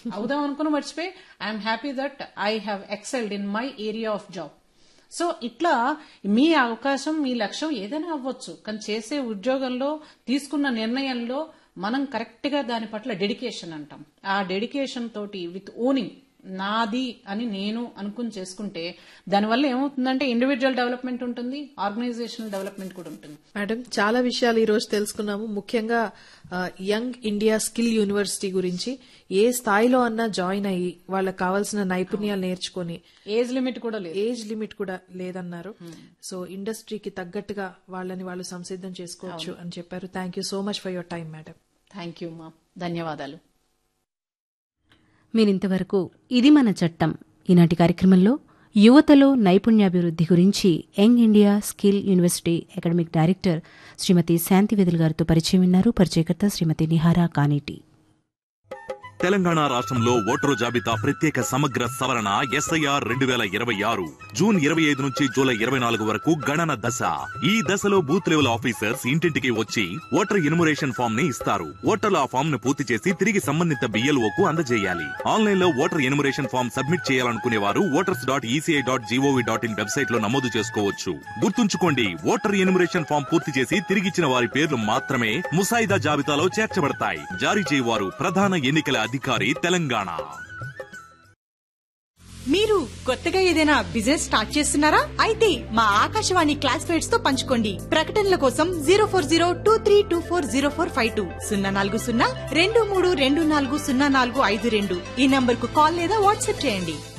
అవుదాం అనుకుని మర్చిపోయి I'm happy that I have excelled in my area of job so ఇట్లా మీ అవకాశం మీ లక్ష్యం ఏదైనా అవ్వచ్చు కానీ చేసే ఉద్యోగంలో తీసుకున్న నిర్ణయంలో మనం కరెక్ట్ గా దాని పట్ల డెడికేషన్ అంటాం ఆ డెడికేషన్ తోటి విత్ ఓనింగ్ నాది అని నేను అనుకుని చేసుకుంటే దానివల్ల ఏమవుతుందంటే ఇండివిజువల్ డెవలప్మెంట్ ఉంటుంది ఆర్గనైజేషనల్ డెవలప్మెంట్ కూడా ఉంటుంది మేడం చాలా విషయాలు ఈ రోజు తెలుసుకున్నాము ముఖ్యంగా ఆ, యంగ్ ఇండియా స్కిల్ యూనివర్సిటీ గురించి ఏ స్థాయిలో అన్నా జాయిన్ అయ్యి వాళ్ళకి కావాల్సిన నైపుణ్యాలు నేర్చుకొని ఏజ్ లిమిట్ కూడా లేదు ఏజ్ లిమిట్ కూడా లేదన్నారు సో ఇండస్ట్రీకి తగ్గట్టుగా వాళ్ళని వాళ్ళు సంసిద్ధం చేసుకోవచ్చు అని చెప్పారు thank you so much for your time madam thank you మా ధన్యవాదాలు మీరింతవరకు ఇది మన చట్టం ఈనాటి కార్యక్రమంలో యువతలో నైపుణ్యాభివృద్ధి గురించి young India skill university academic director Shrimati Shanti Vedulu గారితో పరిచయం విన్నారు పరిచయకర్త శ్రీమతి నిహారా కానేటి తెలంగాణ రాష్ట్రంలో ఓటరు జాబితా ప్రత్యేక సమగ్ర సవరణ ఎస్ఐఆర్ రెండు వేల ఇరవై ఆరు జూన్ ఇరవై ఐదు నుంచి జూలై ఇరవై నాలుగు వరకు గణన దశ ఈ దశలో బూత్ లెవెల్ ఆఫీసర్స్ ఇంటింటికి వచ్చి ఓటర్ ఇన్మురేషన్ ఫామ్ ని ఇస్తారు ఓటర్లు ఆ ఫామ్ ను పూర్తి చేసి తిరిగి సంబంధిత బిఎల్ఓ కు అందజేయాలి ఆన్లైన్ లో ఓటర్ ఇన్మురేషన్ ఫామ్ సబ్మిట్ చేయాలనుకునే వారు voters dot ECI dot GOV dot in website లో నమోదు చేసుకోవచ్చు గుర్తుంచుకోండి ఓటర్ ఇన్మురేషన్ ఫామ్ పూర్తి చేసి తిరిగిచ్చిన వారి పేర్లు మాత్రమే ముసాయిదా జాబితాలో చేర్చబడతాయి జారీ చేయవారు ప్రధాన ఎన్నికల అధికారి తెలంగాణ మీరు కొత్తగా ఏదైనా బిజినెస్ స్టార్ట్ చేస్తున్నారా అయితే మా ఆకాశవాణి క్లాస్మేట్స్ తో పంచుకోండి ప్రకటనల కోసం zero four zero two three two four zero four five two సున్నా నాలుగు సున్నా రెండు మూడు రెండు నాలుగు సున్నా నాలుగు ఐదు రెండు ఈ నంబర్ కు కాల్ లేదా వాట్సాప్ చేయండి